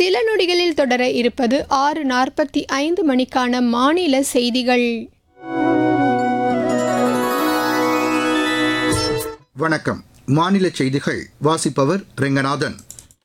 சில நொடிகளில் தொடர இருப்பது ஆறு நாற்பத்தி ஐந்து மணிக்கான மாநில செய்திகள் வணக்கம் மாநில செய்திகள் வாசிப்பவர் ரெங்கநாதன்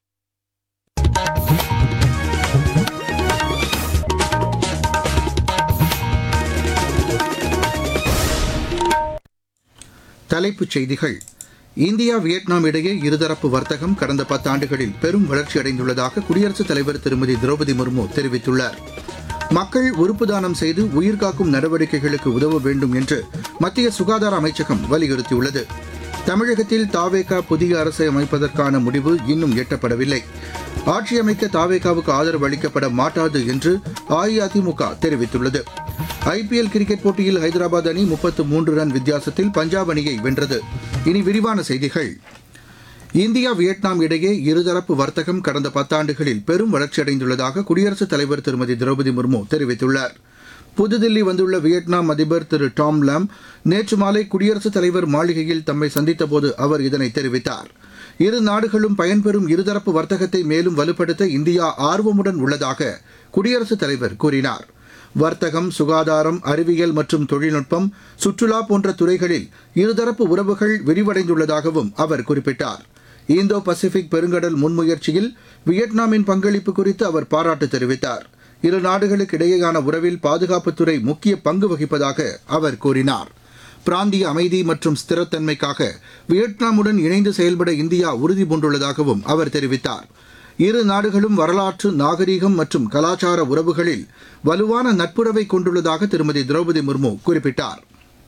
தலைப்புச் செய்திகள் இந்தியா வியட்நாம் இடையே இருதரப்பு வர்த்தகம் கடந்த பத்தாண்டுகளில் பெரும் வளர்ச்சி அடைந்துள்ளதாக குடியரசுத் தலைவர் திருமதி திரௌபதி முர்மு தெரிவித்துள்ளார் மக்கள் உறுப்பு தானம் செய்து உயிர்காக்கும் நடவடிக்கைகளுக்கு உதவ வேண்டும் என்று மத்திய சுகாதார அமைச்சகம் வலியுறுத்தியுள்ளது தமிழகத்தில் தாவேகா புதிய அரசை அமைப்பதற்கான முடிவு இன்னும் எட்டப்படவில்லை ஆட்சி அமைக்க தாவேகாவுக்கு ஆதரவு அளிக்கப்பட மாட்டாது என்று அஇஅதிமுக தெரிவித்துள்ளது ஐபிஎல் கிரிக்கெட் போட்டியில் ஹைதராபாத் அணி முப்பத்து மூன்று ரன் வித்தியாசத்தில் பஞ்சாப் அணியை வென்றது இனி விரிவான செய்திகள் இந்தியா வியட்நாம் இடையே இருதரப்பு வர்த்தகம் கடந்த பத்தாண்டுகளில் பெரும் வளர்ச்சியடைந்துள்ளதாக குடியரசுத் தலைவர் திருமதி திரௌபதி முர்மு தெரிவித்துள்ளார் புதுதில்லி வந்துள்ள வியட்நாம் அதிபர் திரு டாம் லாம் நேற்று மாலை குடியரசுத் தலைவர் மாளிகையில் தம்மை சந்தித்தபோது அவர் இதனை தெரிவித்தார் இரு நாடுகளும் பயன்பெறும் இருதரப்பு வர்த்தகத்தை மேலும் வலுப்படுத்த இந்தியா ஆர்வமுடன் உள்ளதாக குடியரசுத் தலைவர் கூறினார் வர்த்தகம் சுகாதாரம் அறிவியல் மற்றும் தொழில்நுட்பம் சுற்றுலா போன்ற துறைகளில் இருதரப்பு உறவுகள் விரிவடைந்துள்ளதாகவும் அவர் குறிப்பிட்டார் இந்தோ பசிபிக் பெருங்கடல் முன்முயற்சியில் வியட்நாமின் பங்களிப்பு குறித்து அவர் பாராட்டு தெரிவித்தார் இரு நாடுகளுக்கு இடையேயான உறவில் பாதுகாப்புத்துறை முக்கிய பங்கு வகிப்பதாக அவர் கூறினார் பிராந்திய அமைதி மற்றும் ஸ்திரத்தன்மைக்காக வியட்நாமுடன் இணைந்து செயல்பட இந்தியா உறுதி பூண்டுள்ளதாகவும் அவர் தெரிவித்தார் இரு நாடுகளும் வரலாற்று நாகரீகம் மற்றும் கலாச்சார உறவுகளில் வலுவான நட்புறவை கொண்டுள்ளதாக திருமதி திரௌபதி முர்மு குறிப்பிட்டார்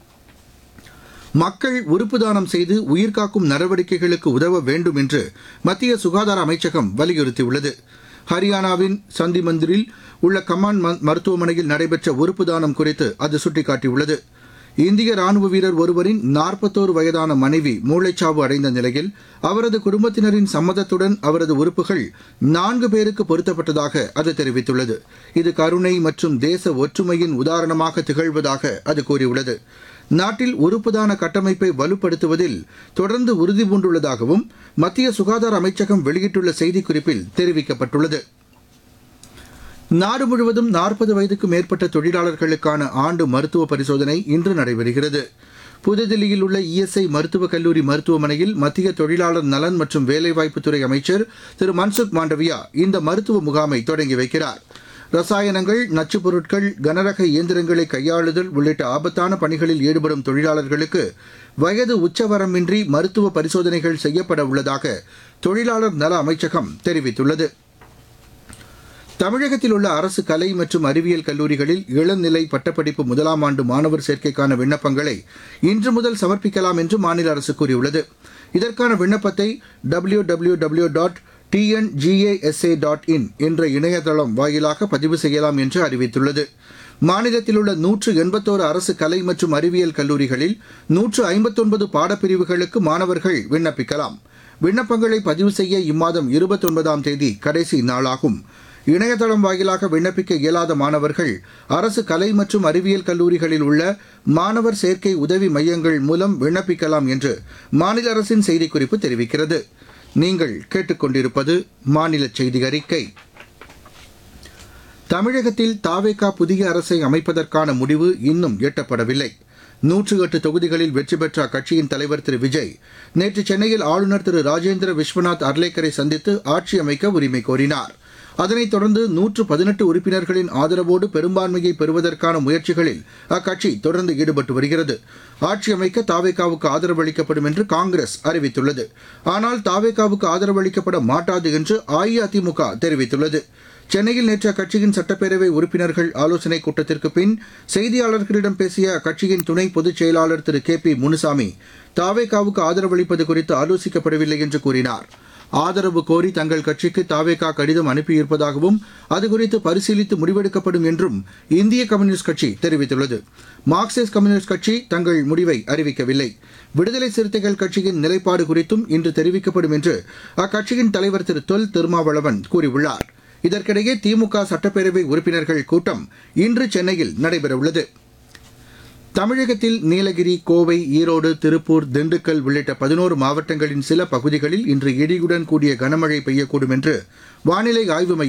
மக்கள் உறுப்பு தானம் செய்து உயிர்காக்கும் நடவடிக்கைகளுக்கு உதவ வேண்டும் என்று மத்திய சுகாதார அமைச்சகம் வலியுறுத்தியுள்ளது ஹரியானாவின் சந்தி மந்திரில் உள்ள கமான் மருத்துவமனையில் நடைபெற்ற உறுப்பு தானம் குறித்து அது சுட்டிக்காட்டியுள்ளது இந்திய ராணுவ வீரர் ஒருவரின் நாற்பத்தோரு வயதான மனைவி மூளைச்சாவு அடைந்த நிலையில் அவரது குடும்பத்தினரின் சம்மதத்துடன் அவரது உறுப்புகள் நான்கு பேருக்கு பொருத்தப்பட்டதாக அது தெரிவித்துள்ளது இது கருணை மற்றும் தேச ஒற்றுமையின் உதாரணமாக திகழ்வதாக அது கூறியுள்ளது நாட்டில் உறுப்புதான கட்டமைப்பை வலுப்படுத்துவதில் தொடர்ந்து உறுதி பூண்டுள்ளதாகவும் மத்திய சுகாதார அமைச்சகம் வெளியிட்டுள்ள செய்திக்குறிப்பில் தெரிவிக்கப்பட்டுள்ளது நாடு முழுவதும் நாற்பது வயதுக்கு மேற்பட்ட தொழிலாளர்களுக்கான ஆண்டு மருத்துவ பரிசோதனை இன்று நடைபெறுகிறது புதுதில்லியில் உள்ள இஎஸ்ஐ மருத்துவக் கல்லூரி மருத்துவமனையில் மத்திய தொழிலாளர் நலன் மற்றும் வேலைவாய்ப்புத்துறை அமைச்சர் திரு மன்சுக் மாண்டவியா இந்த மருத்துவ முகாமை தொடங்கி வைக்கிறார் ரசாயனங்கள் நச்சுப் பொருட்கள் கனரக இயந்திரங்களை கையாளுதல் உள்ளிட்ட ஆபத்தான பணிகளில் ஈடுபடும் தொழிலாளர்களுக்கு வயது உச்சவரமின்றி மருத்துவ பரிசோதனைகள் செய்யப்பட உள்ளதாக தொழிலாளர் நல அமைச்சகம் தெரிவித்துள்ளது தமிழகத்தில் உள்ள அரசு கலை மற்றும் அறிவியல் கல்லூரிகளில் இளநிலை பட்டப்படிப்பு முதலாம் ஆண்டு மாணவர் சேர்க்கைக்கான விண்ணப்பங்களை இன்று முதல் சமர்ப்பிக்கலாம் என்று மாநில அரசு கூறியுள்ளது இதற்கான விண்ணப்பத்தை W W W dot TNGASA dot in என்ற இணையதளம் வாயிலாக பதிவு செய்யலாம் என்று அறிவித்துள்ளது மாநிலத்தில் உள்ள நூற்று எண்பத்தோரு அரசு கலை மற்றும் அறிவியல் கல்லூரிகளில் நூற்று ஐம்பத்தொன்பது பாடப்பிரிவுகளுக்கு மாணவர்கள் விண்ணப்பிக்கலாம் விண்ணப்பங்களை பதிவு செய்ய இம்மாதம் இருபத்தொன்பதாம் தேதி கடைசி நாளாகும் இணையதளம் வாயிலாக விண்ணப்பிக்க இயலாத மாணவர்கள் அரசு கலை மற்றும் அறிவியல் கல்லூரிகளில் உள்ள மாணவர் சேர்க்கை உதவி மையங்கள் மூலம் விண்ணப்பிக்கலாம் என்று மாநில அரசின் செய்திக்குறிப்பு தெரிவிக்கிறது நீங்கள் கேட்டுக்கொண்டிருப்பது மாநில செய்தி அறிக்கை தமிழகத்தில் தாவேகா புதிய அரசை அமைப்பதற்கான முடிவு இன்னும் எட்டப்படவில்லை நூற்று எட்டு தொகுதிகளில் வெற்றி பெற்ற அக்கட்சியின் தலைவர் திரு விஜய் நேற்று சென்னையில் ஆளுநர் திரு ராஜேந்திர விஸ்வநாத் அர்லேக்கரை சந்தித்து ஆட்சி அமைக்க உரிமை கோரினார் அதனைத் தொடர்ந்து நூற்று பதினெட்டு உறுப்பினர்களின் ஆதரவோடு பெரும்பான்மையை பெறுவதற்கான முயற்சிகளில் அக்கட்சி தொடர்ந்து ஈடுபட்டு வருகிறது ஆட்சி அமைக்க தாவேகாவுக்கு ஆதரவு அளிக்கப்படும் என்று காங்கிரஸ் அறிவித்துள்ளது ஆனால் தாவேகாவுக்கு ஆதரவு அளிக்கப்பட மாட்டாது என்று அஇஅதிமுக தெரிவித்துள்ளது சென்னையில் நேற்று அக்கட்சியின் சட்டப்பேரவை உறுப்பினர்கள் ஆலோசனைக் கூட்டத்திற்கு பின் செய்தியாளர்களிடம் பேசிய அக்கட்சியின் துணை பொதுச் செயலாளர் திரு கே பி முனுசாமி தாவேகாவுக்கு ஆதரவளிப்பது குறித்து ஆலோசிக்கப்படவில்லை என்று கூறினார் ஆதரவு கோரி தங்கள் கட்சிக்கு தாவேகா கடிதம் அனுப்பியிருப்பதாகவும் அது குறித்து பரிசீலித்து முடிவெடுக்கப்படும் என்றும் இந்திய கம்யூனிஸ்ட் கட்சி தெரிவித்துள்ளது மார்க்சிஸ்ட் கம்யூனிஸ்ட் கட்சி தங்கள் முடிவை அறிவிக்கவில்லை விடுதலை சிறுத்தைகள் கட்சியின் நிலைப்பாடு குறித்தும் இன்று தெரிவிக்கப்படும் என்று அக்கட்சியின் தலைவர் திரு தொல் திருமாவளவன் கூறியுள்ளார் இதற்கிடையே திமுக சட்டப்பேரவை உறுப்பினர்கள் கூட்டம் இன்று சென்னையில் நடைபெறவுள்ளது தமிழகத்தில் நீலகிரி கோவை ஈரோடு திருப்பூர் திண்டுக்கல் உள்ளிட்ட பதினோரு மாவட்டங்களின் சில பகுதிகளில் இன்று இடியுடன் கூடிய கனமழை பெய்யக்கூடும் என்று வானிலை ஆய்வு மையம்